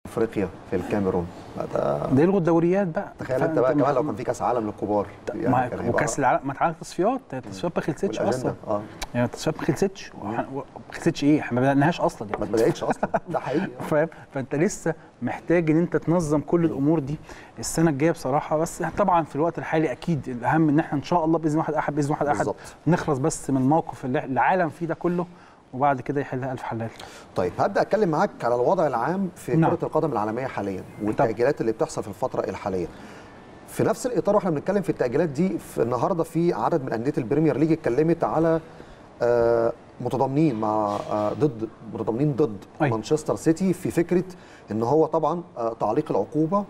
افريقيا في الكاميرون ده ده يلغوا الدوريات بقى تخيل انت بقى كمان لو كان في كاس عالم للكبار ما كان هيبقى- وكاس العالم ما اتعمل تصفيات التصفيات ما خلصتش والأجندة، اصلا اه يعني التصفيات ما خلصتش وح- ما خلصتش ايه احنا ما بدأناهاش اصلا يعني ما اتبدأتش اصلا ده حقيقي فاهم فانت لسه محتاج ان انت تنظم كل الامور دي السنه الجايه بصراحه بس طبعا في الوقت الحالي اكيد الاهم ان احنا ان شاء الله باذن واحد احد باذن واحد احد بالظبط. نخلص بس من الموقف اللي العالم فيه ده كله وبعد كده يحلها الف حلال طيب هبدا اتكلم معاك على الوضع العام في نعم. كره القدم العالميه حاليا والتاجيلات اللي بتحصل في الفتره الحاليه في نفس الاطار واحنا بنتكلم في التاجيلات دي في النهارده في عدد من انديه البريمير ليج اتكلمت على آه، متضامنين مع آه، ضد متضامنين ضد أيوة. مانشستر سيتي في فكره ان هو طبعا آه، تعليق العقوبه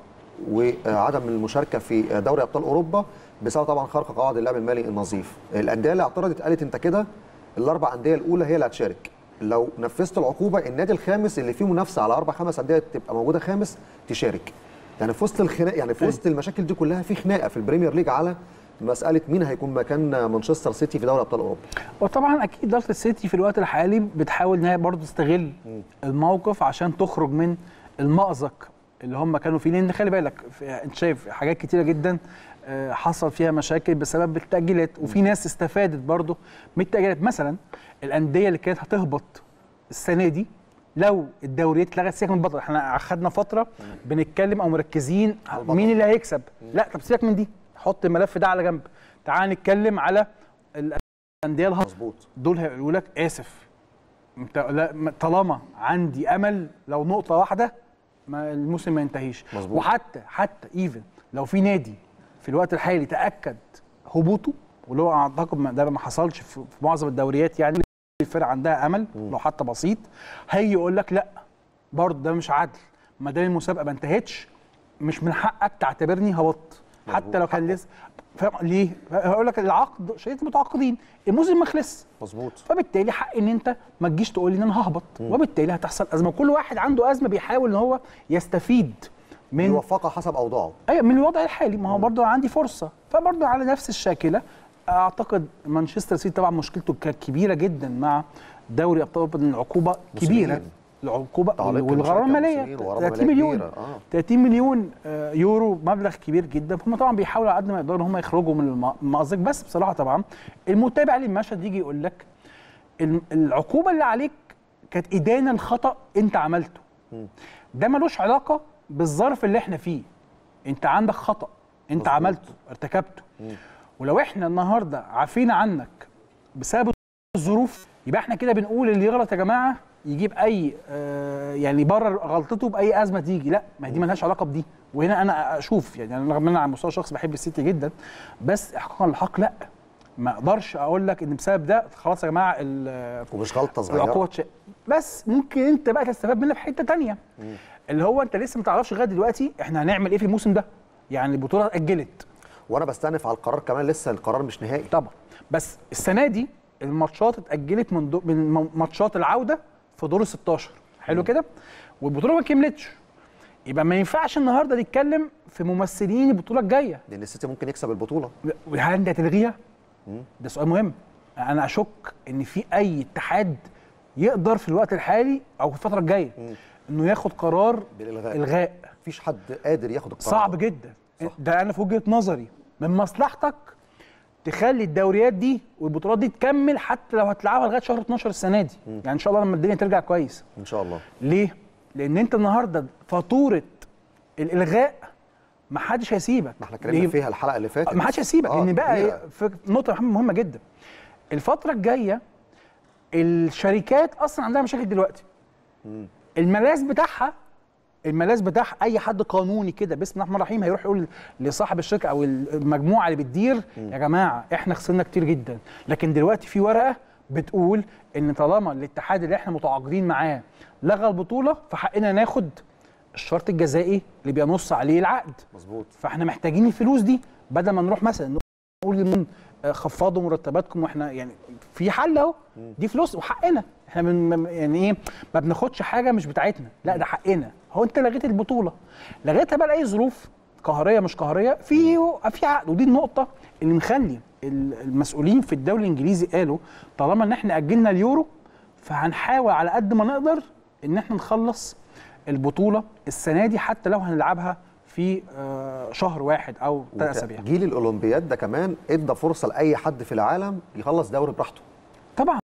وعدم المشاركه في آه، دوري ابطال اوروبا بسبب طبعا خرق قواعد اللعب المالي النظيف الانديه اللي اعترضت قالت انت كده الاربع انديه الاولى هي اللي هتشارك لو نفذت العقوبه النادي الخامس اللي فيه منافسه على اربع خمس انديه تبقى موجوده خامس تشارك يعني في وسط الخناق يعني في وسط المشاكل دي كلها في خناقه في البريمير ليج على مساله مين هيكون مكان مانشستر سيتي في دوري ابطال اوروبا وطبعا اكيد اداره السيتي في الوقت الحالي بتحاول ان هي برضه تستغل الموقف عشان تخرج من المأزق اللي هم كانوا فيه لان خلي بالك في- انت شايف حاجات كتيره جدا آه، حصل فيها مشاكل بسبب التأجيلات وفي ناس استفادت برضه من التأجيلات مثلا الأندية اللي كانت هتهبط السنة دي لو الدوريات اتلغت سيبك من البطل احنا اخدنا فتره بنتكلم او مركزين على البطل. مين اللي هيكسب لا طب سيبك من دي حط الملف ده على جنب تعال نتكلم على الانديه الهبط مظبوط دول هيقولوا لك اسف انت لا م- طالما عندي امل لو نقطه واحده ما الموسم ما ينتهيش مظبوط. وحتى حتى ايفن لو في نادي في الوقت الحالي تاكد هبوطه واللي هو اعتقد ما- ده ما حصلش في في معظم الدوريات يعني الفرقه عندها امل لو حتى بسيط هيجي يقول لك لا برضه ده مش عدل ما دام المسابقه ما انتهتش مش من حقك تعتبرني هبطت حتى لو كان لسه فاهم ليه؟ هقول لك العقد شركه متعاقدين الموسم ما خلص مظبوط فبالتالي حق ان انت ما تجيش تقول لي ان انا ههبط وبالتالي هتحصل ازمه وكل واحد عنده ازمه بيحاول ان هو يستفيد من يوفقها حسب اوضاعه ايوه من الوضع الحالي ما هو برضه عندي فرصه فبرضه على نفس الشاكله اعتقد مانشستر سيتي طبعا مشكلته كانت كبيره جدا مع دوري ابطال اوروبا لأن العقوبه كبيره موسمين. العقوبه تعليق والغرامه المشاركة الماليه موسمين وغرامة 30 مالية مليون كبيرة، آه. 30 مليون آه، يورو مبلغ كبير جدا فهم طبعا بيحاولوا على قد ما يقدروا ان هم يخرجوا من الم- المأزق بس بصراحه طبعا المتابع للمشهد يجي يقول لك الم- العقوبه اللي عليك كانت ادانه لخطا انت عملته ده ملوش علاقه بالظرف اللي احنا فيه انت عندك خطا انت مظبوط. عملته ارتكبته ولو احنا النهارده عافينا عنك بسبب الظروف يبقى احنا كده بنقول اللي يغلط يا جماعه يجيب اي آه يعني يبرر غلطته باي ازمه تيجي لا ما هي دي مالهاش علاقه بدي وهنا انا اشوف يعني أنا رغم ان انا على المستوى الشخصي بحب السيتي جدا بس احقاقا للحق لا ما اقدرش اقول لك ان بسبب ده خلاص يا جماعه ال- ومش غلطه صغيره العقوبه تش... بس ممكن انت بقى تستفاد منها في حته تانية اللي هو انت لسه ما تعرفش لغايه دلوقتي احنا هنعمل ايه في الموسم ده يعني البطوله اتاجلت وانا بستأنف على القرار كمان لسه القرار مش نهائي طبعا بس السنه دي الماتشات اتاجلت من دو... من م- ماتشات العوده في دور ال 16 حلو كده والبطوله ما كملتش يبقى ما ينفعش النهارده نتكلم في ممثلين البطوله الجايه لان السيتي ممكن يكسب البطوله هل انت هتلغيها؟ ده سؤال مهم انا اشك ان في اي اتحاد يقدر في الوقت الحالي او في الفتره الجايه انه ياخد قرار بالالغاء الغاء مفيش حد قادر ياخد القرار صعب ده. جدا صح. ده انا في وجهه نظري من مصلحتك تخلي الدوريات دي والبطولات دي تكمل حتى لو هتلعبها لغايه شهر 12 السنه دي يعني ان شاء الله لما الدنيا ترجع كويس ان شاء الله ليه لان انت النهارده فاتوره الالغاء ما حدش هيسيبك ما احنا اتكلمنا ليه؟ فيها الحلقه اللي فاتت ما حدش هيسيبك آه، لان بقى كبيرة. إيه، في نقطه محمد مهمه جدا الفتره الجايه الشركات اصلا عندها مشاكل دلوقتي الملاذ بتاعها الملاذ بتاعها اي حد قانوني كده بسم الله الرحمن الرحيم هيروح يقول لصاحب الشركه او المجموعه اللي بتدير يا جماعه احنا خسرنا كتير جدا لكن دلوقتي في ورقه بتقول ان طالما الاتحاد اللي احنا متعاقدين معاه لغى البطوله فحقنا ناخد الشرط الجزائي اللي بينص عليه العقد مظبوط فاحنا محتاجين الفلوس دي بدل ما نروح مثلا نقول للمن آه، خفضوا مرتباتكم واحنا يعني في حل اهو دي فلوس وحقنا احنا من يعني ايه ما بناخدش حاجه مش بتاعتنا لا ده حقنا هو انت لغيت البطوله لغيتها بقى لاي ظروف قهريه مش قهريه في في عقد ودي النقطه اللي مخلي ال- المسؤولين في الدوري الانجليزي قالوا طالما ان احنا اجلنا اليورو فهنحاول على قد ما نقدر ان احنا نخلص البطوله السنه دي حتى لو هنلعبها في آه، شهر واحد او ثلاث اسابيع جيل الاولمبياد ده كمان ادى فرصه لاي حد في العالم يخلص دوري براحته طبعا